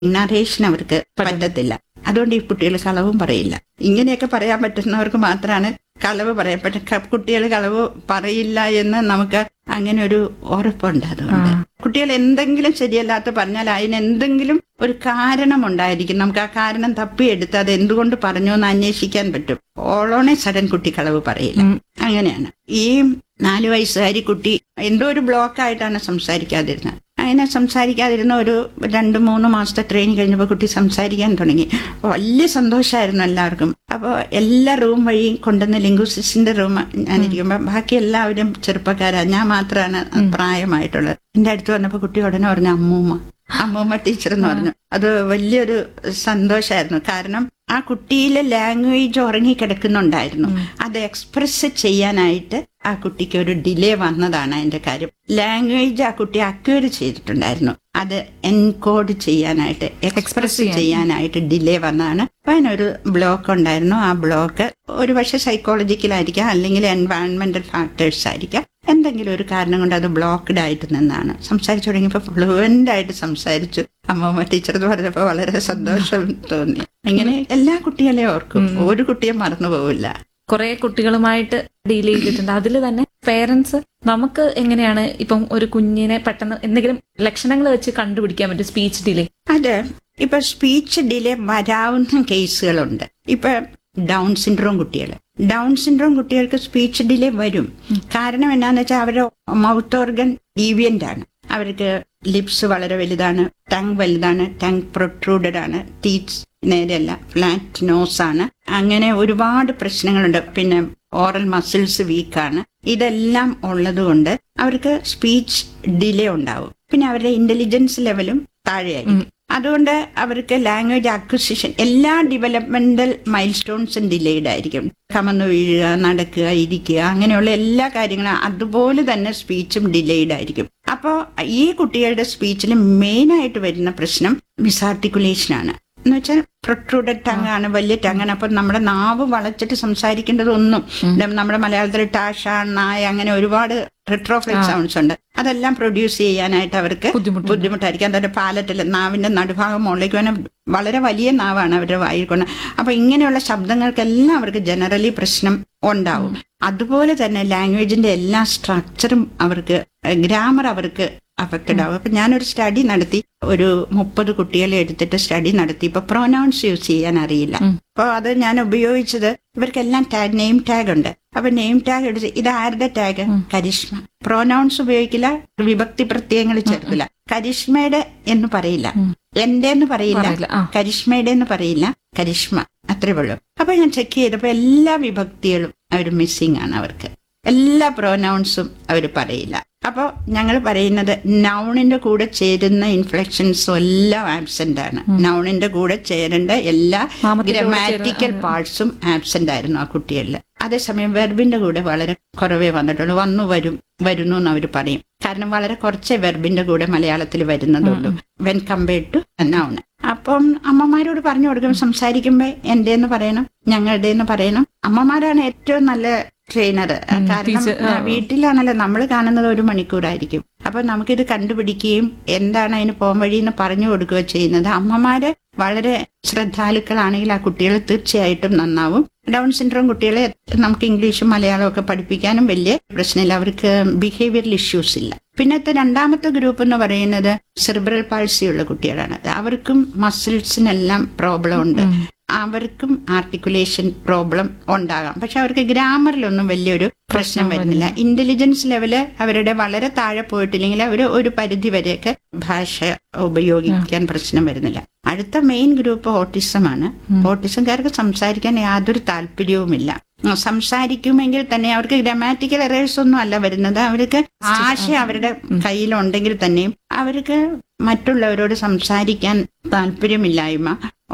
narration അവർക്ക് പറ്റത്തില്ല അതുകൊണ്ട് ഈ കുട്ടികൾ കളവും പറയില്ല ഇങ്ങനെയൊക്കെ പറയാൻ പറ്റുന്നവർക്ക് മാത്രമാണ് കളവ് പറയാൻ പറ്റും കുട്ടികൾ കളവ് പറയില്ല എന്ന് നമുക്ക് അങ്ങനെ ഒരു ഉറപ്പുണ്ട് അതുകൊണ്ട് കുട്ടികൾ എന്തെങ്കിലും ശരിയല്ലാത്ത പറഞ്ഞാൽ അതിന് എന്തെങ്കിലും ഒരു കാരണം ഉണ്ടായിരിക്കും നമുക്ക് ആ കാരണം തപ്പിയെടുത്ത് അത് എന്തുകൊണ്ട് പറഞ്ഞു എന്ന് അന്വേഷിക്കാൻ പറ്റും ഓളോണെ സഡൻ കുട്ടി കളവ് പറയില്ല അങ്ങനെയാണ് ഈ നാലു വയസ്സുകാരി കുട്ടി എന്തോ ഒരു ബ്ലോക്ക് ആയിട്ടാണ് സംസാരിക്കാതിരുന്നത് അങ്ങനെ സംസാരിക്കാതിരുന്ന ഒരു രണ്ട് മൂന്ന് മാസത്തെ ട്രെയിനിങ് കഴിഞ്ഞപ്പോൾ കുട്ടി സംസാരിക്കാൻ തുടങ്ങി അപ്പൊ വലിയ സന്തോഷമായിരുന്നു എല്ലാവർക്കും അപ്പോൾ എല്ലാ റൂം വഴി കൊണ്ടുവന്ന ലിംഗ്വിസ്റ്റിക്സിന്റെ റൂം ഞാനിരിക്കുമ്പോൾ ബാക്കി എല്ലാവരും ചെറുപ്പക്കാരാ ഞാൻ മാത്രമാണ് പ്രായമായിട്ടുള്ളത് എന്റെ അടുത്ത് വന്നപ്പോൾ കുട്ടി ഉടനെ പറഞ്ഞു അമ്മൂമ്മ അമ്മൂമ്മ ടീച്ചർ എന്ന് പറഞ്ഞു അത് വലിയൊരു സന്തോഷമായിരുന്നു കാരണം ആ കുട്ടിയിലെ ലാംഗ്വേജ് ഉറങ്ങിക്കിടക്കുന്നുണ്ടായിരുന്നു അത് എക്സ്പ്രസ് ചെയ്യാനായിട്ട് ആ കുട്ടിക്ക് ഒരു ഡിലേ വന്നതാണ് അതിന്റെ കാര്യം ലാംഗ്വേജ് ആ കുട്ടി അക്വയർ ചെയ്തിട്ടുണ്ടായിരുന്നു അത് എൻകോഡ് ചെയ്യാനായിട്ട് എക്സ്പ്രസ് ചെയ്യാനായിട്ട് ഡിലേ വന്നതാണ് അപ്പൊ അതിനൊരു ബ്ലോക്ക് ഉണ്ടായിരുന്നു ആ ബ്ലോക്ക് ഒരു പക്ഷെ സൈക്കോളജിക്കലായിരിക്കാം അല്ലെങ്കിൽ എൻവയൺമെന്റൽ ഫാക്ടേഴ്സ് ആയിരിക്കാം എന്തെങ്കിലും ഒരു കാരണം കൊണ്ട് അത് ബ്ലോക്ക്ഡ് ആയിട്ട് നിന്നാണ് സംസാരിച്ചു തുടങ്ങിയപ്പോൾ ഫ്ലുവന്റ് ആയിട്ട് സംസാരിച്ചു അമ്മമ്മ ടീച്ചർ എന്ന് പറഞ്ഞപ്പോൾ വളരെ സന്തോഷം തോന്നി ഇങ്ങനെ എല്ലാ കുട്ടികളെയും ഓർക്കും ഒരു കുട്ടിയെ മറന്നു പോവില്ല കുറെ കുട്ടികളുമായിട്ട് ഡീൽ ചെയ്തിട്ടുണ്ട് അതിൽ തന്നെ പേരൻസ് നമുക്ക് എങ്ങനെയാണ് ഇപ്പം ഒരു കുഞ്ഞിനെ പെട്ടെന്ന് എന്തെങ്കിലും ലക്ഷണങ്ങൾ വെച്ച് കണ്ടുപിടിക്കാൻ പറ്റും സ്പീച്ച് ഡിലേ അത് ഇപ്പൊ സ്പീച്ച് ഡിലേ വരാവുന്ന കേസുകളുണ്ട് ഇപ്പൊ ഡൗൺ സിൻഡ്രോം കുട്ടികൾ ഡൗൺ സിൻഡ്രോം കുട്ടികൾക്ക് സ്പീച്ച് ഡിലേ വരും കാരണം എന്നാന്ന് വെച്ചാൽ അവരുടെ മൗത്ത് ഓർഗൻ ഡീവിയന്റ് ആണ് അവർക്ക് ലിപ്സ് വളരെ വലുതാണ് ടങ് വലുതാണ് ടങ് പ്രൊട്രൂഡഡ് ആണ് ടീത്ത്സ് നേരെയല്ല ഫ്ലാറ്റ് നോസ് ആണ് അങ്ങനെ ഒരുപാട് പ്രശ്നങ്ങളുണ്ട് പിന്നെ ഓറൽ മസിൽസ് വീക്കാണ് ഇതെല്ലാം ഉള്ളത് കൊണ്ട് അവർക്ക് സ്പീച്ച് ഡിലേ ഉണ്ടാവും പിന്നെ അവരുടെ ഇന്റലിജൻസ് ലെവലും താഴെയായിരിക്കും അതുകൊണ്ട് അവർക്ക് ലാംഗ്വേജ് അക്വിസിഷൻ എല്ലാ ഡെവലപ്മെന്റൽ മൈൽ സ്റ്റോൺസും ഡിലേഡ് ആയിരിക്കും കമന്നു വീഴുക നടക്കുക ഇരിക്കുക അങ്ങനെയുള്ള എല്ലാ കാര്യങ്ങളും അതുപോലെ തന്നെ സ്പീച്ചും ഡിലേഡ് ആയിരിക്കും അപ്പോൾ ഈ കുട്ടികളുടെ സ്പീച്ചിൽ മെയിൻ ആയിട്ട് വരുന്ന പ്രശ്നം മിസാർട്ടിക്കുലേഷൻ ആണ് എന്ന് വെച്ചാൽ പ്രൊട്രൂഡഡ് ടങ് ആണ് വലിയ ടങ്ങാണ് അപ്പൊ നമ്മുടെ നാവ് വളച്ചിട്ട് സംസാരിക്കേണ്ടതൊന്നും നമ്മുടെ മലയാളത്തിൽ ടാഷ നായ അങ്ങനെ ഒരുപാട് റിട്രോഫ്ലെക്സ് സൗണ്ട്സ് ഉണ്ട് അതെല്ലാം പ്രൊഡ്യൂസ് ചെയ്യാനായിട്ട് അവർക്ക് ബുദ്ധിമുട്ടായിരിക്കും അതായത് പാലറ്റിൽ നാവിന്റെ നടുഭാഗം മുകളിലേക്ക് വേണം വളരെ വലിയ നാവാണ് അവരുടെ വായിൽ കൊണ്ട് അപ്പൊ ഇങ്ങനെയുള്ള ശബ്ദങ്ങൾക്കെല്ലാം അവർക്ക് ജനറലി പ്രശ്നം ഉണ്ടാവും അതുപോലെ തന്നെ ലാംഗ്വേജിന്റെ എല്ലാ സ്ട്രക്ചറും അവർക്ക് ഗ്രാമർ അവർക്ക് അഫക്റ്റഡ് ആവും അപ്പൊ ഞാനൊരു സ്റ്റഡി നടത്തി ഒരു മുപ്പത് കുട്ടികളെ എടുത്തിട്ട് സ്റ്റഡി നടത്തി ഇപ്പൊ പ്രൊനൗൺസ് യൂസ് ചെയ്യാൻ അറിയില്ല അപ്പൊ അത് ഞാൻ ഉപയോഗിച്ചത് ഇവർക്കെല്ലാം ടാഗ് നെയിം ടാഗ് ഉണ്ട് അപ്പൊ നെയിം ടാഗ് എടുത്ത് ഇത് ആരുടെ ടാഗ് കരിഷ്മ പ്രൊനൗൺസ് ഉപയോഗിക്കില്ല വിഭക്തി പ്രത്യയങ്ങൾ ചേർക്കില്ല കരിഷ്മയുടെ എന്ന് പറയില്ല എന്റെ എന്ന് പറയില്ല കരിഷ്മയുടെ എന്ന് പറയില്ല കരിഷ്മ അത്രേ ഉള്ളൂ അപ്പൊ ഞാൻ ചെക്ക് ചെയ്തപ്പോ എല്ലാ വിഭക്തികളും അവർ മിസ്സിംഗ് ആണ് അവർക്ക് എല്ലാ പ്രൊനൗൺസും അവർ പറയില്ല അപ്പോൾ ഞങ്ങൾ പറയുന്നത് നൗണിന്റെ കൂടെ ചേരുന്ന ഇൻഫ്ലക്ഷൻസും എല്ലാം ആബ്സെന്റ് ആണ് നൗണിന്റെ കൂടെ ചേരേണ്ട എല്ലാ ഗ്രമാറ്റിക്കൽ പാർട്സും ആബ്സെന്റ് ആയിരുന്നു ആ കുട്ടികളിൽ അതേസമയം വെർബിന്റെ കൂടെ വളരെ കുറവേ വന്നിട്ടുള്ളൂ വന്നു വരും വരുന്നു എന്ന് അവർ പറയും കാരണം വളരെ കുറച്ചേ വെർബിന്റെ കൂടെ മലയാളത്തിൽ വരുന്നതുള്ളൂ വെൻ കമ്പയർഡ് ടു നൗണ് അപ്പം അമ്മമാരോട് പറഞ്ഞു കൊടുക്കും സംസാരിക്കുമ്പോ എന്റെ എന്ന് പറയണം ഞങ്ങളുടെ എന്ന് പറയണം അമ്മമാരാണ് ഏറ്റവും നല്ല ട്രെയിനർ കാരണം വീട്ടിലാണല്ലോ നമ്മൾ കാണുന്നത് ഒരു മണിക്കൂറായിരിക്കും അപ്പൊ നമുക്കിത് കണ്ടുപിടിക്കുകയും എന്താണ് അതിന് പോകാൻ വഴി എന്ന് പറഞ്ഞു കൊടുക്കുകയോ ചെയ്യുന്നത് അമ്മമാര് വളരെ ശ്രദ്ധാലുക്കളാണെങ്കിൽ ആ കുട്ടികൾ തീർച്ചയായിട്ടും നന്നാവും ഡൗൺ സിൻഡ്രോം കുട്ടികളെ നമുക്ക് ഇംഗ്ലീഷും മലയാളവും ഒക്കെ പഠിപ്പിക്കാനും വലിയ പ്രശ്നമില്ല അവർക്ക് ബിഹേവിയറൽ ഇഷ്യൂസ് ഇല്ല പിന്നത്തെ രണ്ടാമത്തെ ഗ്രൂപ്പ് എന്ന് പറയുന്നത് സെറിബ്രൽ പാൾസി ഉള്ള കുട്ടികളാണ് അവർക്കും മസിൽസിനെല്ലാം പ്രോബ്ലം ഉണ്ട് അവർക്കും ആർട്ടിക്കുലേഷൻ പ്രോബ്ലം ഉണ്ടാകാം പക്ഷെ അവർക്ക് ഗ്രാമറിലൊന്നും വലിയൊരു പ്രശ്നം വരുന്നില്ല ഇന്റലിജൻസ് ലെവല് അവരുടെ വളരെ താഴെ പോയിട്ടില്ലെങ്കിൽ അവർ ഒരു പരിധി വരെയൊക്കെ ഭാഷ ഉപയോഗിക്കാൻ പ്രശ്നം വരുന്നില്ല അടുത്ത മെയിൻ ഗ്രൂപ്പ് ഓട്ടിസമാണ് ഓട്ടിസംകാർക്ക് സംസാരിക്കാൻ യാതൊരു താല്പര്യവുമില്ല സംസാരിക്കുമെങ്കിൽ തന്നെ അവർക്ക് ഗ്രാമാറ്റിക്കൽ എറേഴ്സ് ഒന്നും അല്ല വരുന്നത് അവർക്ക് ഭാഷ അവരുടെ കയ്യിലുണ്ടെങ്കിൽ തന്നെയും അവർക്ക് മറ്റുള്ളവരോട് സംസാരിക്കാൻ താല്പര്യമില്ലായ്മ ഉണ്ട്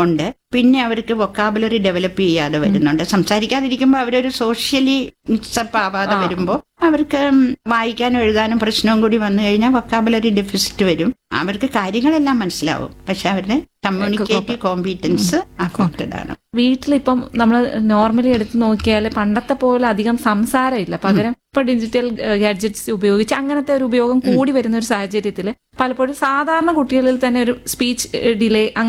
പിന്നെ അവർക്ക് വൊക്കാബുലറി ഡെവലപ്പ് ചെയ്യാതെ വരുന്നുണ്ട് സംസാരിക്കാതിരിക്കുമ്പോൾ അവരൊരു സോഷ്യലി മിക്സപ്പ് ആവാതെ വരുമ്പോൾ അവർക്ക് ഉം, വായിക്കാനും എഴുതാനും പ്രശ്നവും കൂടി വന്നു കഴിഞ്ഞാൽ വൊക്കാബുലറി ഡെഫിസിറ്റ് വരും അവർക്ക് കാര്യങ്ങളെല്ലാം മനസ്സിലാവും പക്ഷെ അവരുടെ കമ്മ്യൂണിക്കേറ്റീവ് കോമ്പീറ്റൻസ് അഫക്റ്റഡ് ആണ് വീട്ടിലിപ്പം നമ്മൾ നോർമലി എടുത്ത് നോക്കിയാൽ പണ്ടത്തെ പോലെ അധികം സംസാരമില്ല പകരം ഇപ്പൊ ഡിജിറ്റൽ ഗാഡ്ജറ്റ്സ് ഉപയോഗിച്ച് അങ്ങനത്തെ ഒരു ഉപയോഗം കൂടി വരുന്ന ഒരു സാഹചര്യത്തിൽ പലപ്പോഴും സാധാരണ കുട്ടികളിൽ തന്നെ ഒരു സ്പീച്ച് ഡിലേ